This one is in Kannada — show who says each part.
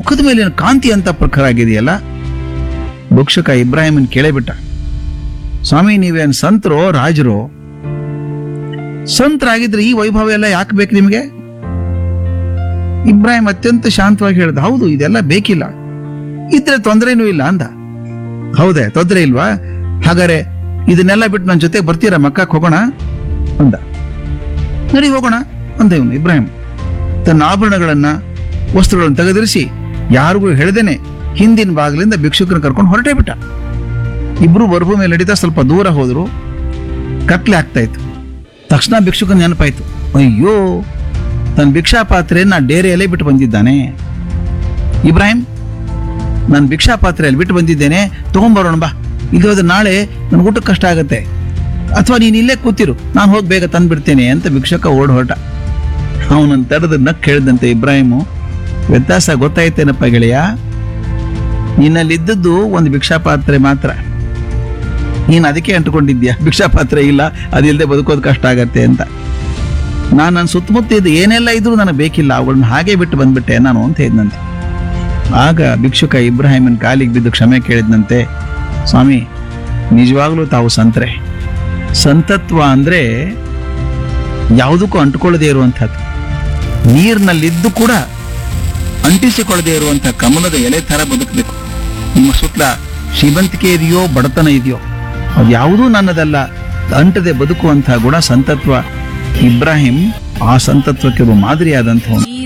Speaker 1: ಮುಖದ ಮೇಲಿನ ಕಾಂತಿ ಅಂತ ಪ್ರಖರ ಆಗಿದೆಯಲ್ಲ ಭಿಕ್ಷುಕ ಇಬ್ರಾಹಿಮನ್ ಕೇಳೇ ಬಿಟ್ಟ ಸ್ವಾಮಿ ನೀವೇನ್ ಸಂತರೋ ರಾಜರು ಸಂತರಾಗಿದ್ರೆ ಈ ವೈಭವ ಎಲ್ಲ ಯಾಕೆ ಬೇಕು ನಿಮಗೆ ಇಬ್ರಾಹಿಂ ಅತ್ಯಂತ ಶಾಂತವಾಗಿ ಹೇಳ್ದ ಹೌದು ಇದೆಲ್ಲ ಬೇಕಿಲ್ಲ ಇದ್ರೆ ತೊಂದರೆನೂ ಇಲ್ಲ ಅಂದ ಹೌದೇ ತೊಂದರೆ ಇಲ್ವಾ ಹಾಗಾದ್ರೆ ಇದನ್ನೆಲ್ಲ ಬಿಟ್ಟು ನನ್ನ ಜೊತೆ ಬರ್ತೀರಾ ಮಕ್ಕಕ್ಕೆ ಹೋಗೋಣ ಅಂದ ನಡಿ ಹೋಗೋಣ ಅಂದ ಇವನು ಇಬ್ರಾಹಿಂ ತನ್ನ ಆಭರಣಗಳನ್ನ ವಸ್ತ್ರಗಳನ್ನು ತೆಗೆದಿರಿಸಿ ಯಾರಿಗೂ ಹೇಳ್ದೇನೆ ಹಿಂದಿನ ಬಾಗಿಲಿಂದ ಭಿಕ್ಷುಕನ ಕರ್ಕೊಂಡು ಹೊರಟೇ ಬಿಟ್ಟ ಇಬ್ರು ಬರ್ಭೂ ಮೇಲೆ ನಡೀತಾ ಸ್ವಲ್ಪ ದೂರ ಹೋದ್ರು ಕತ್ಲೆ ಆಗ್ತಾ ಇತ್ತು ತಕ್ಷಣ ಭಿಕ್ಷುಕನ ನೆನಪಾಯ್ತು ಅಯ್ಯೋ ತನ್ನ ಭಿಕ್ಷಾ ಪಾತ್ರೆಯನ್ನ ಡೇರೆಯಲ್ಲೇ ಬಿಟ್ಟು ಬಂದಿದ್ದಾನೆ ಇಬ್ರಾಹಿಂ ನಾನು ಭಿಕ್ಷಾ ಪಾತ್ರೆಯಲ್ಲಿ ಬಿಟ್ಟು ಬಂದಿದ್ದೇನೆ ತಗೊಂಬರೋಣ ಬಾ ಇಲ್ಲಿ ಹೋದ್ರೆ ನಾಳೆ ನನ್ ಊಟಕ್ಕೆ ಕಷ್ಟ ಆಗತ್ತೆ ಅಥವಾ ನೀನ್ ಇಲ್ಲೇ ಕೂತಿರು ನಾನು ಹೋಗಿ ಬೇಗ ತಂದ್ಬಿಡ್ತೇನೆ ಅಂತ ಭಿಕ್ಷಕ ಓಡ್ ಹೊರಟ ಅವನನ್ನು ತಡೆದು ನಕ್ ಹೇಳಿದಂತೆ ಇಬ್ರಾಹಿಮು ವ್ಯತ್ಯಾಸ ಗೊತ್ತಾಯ್ತೇನಪ್ಪ ಗೆಳೆಯ ನಿನ್ನಲ್ಲಿದ್ದದ್ದು ಒಂದು ಭಿಕ್ಷಾ ಪಾತ್ರೆ ಮಾತ್ರ ನೀನು ಅದಕ್ಕೆ ಅಂಟುಕೊಂಡಿದ್ಯಾ ಭಿಕ್ಷಾ ಪಾತ್ರೆ ಇಲ್ಲ ಅದಿಲ್ಲದೆ ಬದುಕೋದು ಕಷ್ಟ ಆಗತ್ತೆ ಅಂತ ನಾನು ನನ್ನ ಸುತ್ತಮುತ್ತ ಇದು ಏನೆಲ್ಲ ಇದ್ರೂ ನನಗೆ ಬೇಕಿಲ್ಲ ಅವುಗಳನ್ನ ಹಾಗೆ ಬಿಟ್ಟು ಬಂದ್ಬಿಟ್ಟೆ ನಾನು ಅಂತ ಹೇಳಿದ್ನಂತೆ ಆಗ ಭಿಕ್ಷುಕ ಇಬ್ರಾಹಿಮನ್ ಕಾಲಿಗೆ ಬಿದ್ದು ಕ್ಷಮೆ ಕೇಳಿದ್ನಂತೆ ಸ್ವಾಮಿ ನಿಜವಾಗ್ಲೂ ತಾವು ಸಂತ್ರೆ ಸಂತತ್ವ ಅಂದ್ರೆ ಯಾವುದಕ್ಕೂ ಅಂಟುಕೊಳ್ಳದೆ ಇರುವಂಥದ್ದು ನೀರಿನಲ್ಲಿದ್ದು ಕೂಡ ಅಂಟಿಸಿಕೊಳ್ಳದೆ ಇರುವಂತಹ ಕಮಲದ ಎಲೆ ತರ ಬದುಕಬೇಕು ನಿಮ್ಮ ಸುತ್ತಲ ಶ್ರೀಮಂತಿಕೆ ಇದೆಯೋ ಬಡತನ ಇದೆಯೋ ಅದು ಯಾವುದೂ ನನ್ನದಲ್ಲ ಅಂಟದೆ ಬದುಕುವಂತಹ ಗುಣ ಸಂತತ್ವ ಇಬ್ರಾಹಿಂ ಆ ಸಂತತ್ವಕ್ಕೆ ಒಬ್ಬ ಮಾದರಿಯಾದಂಥವನು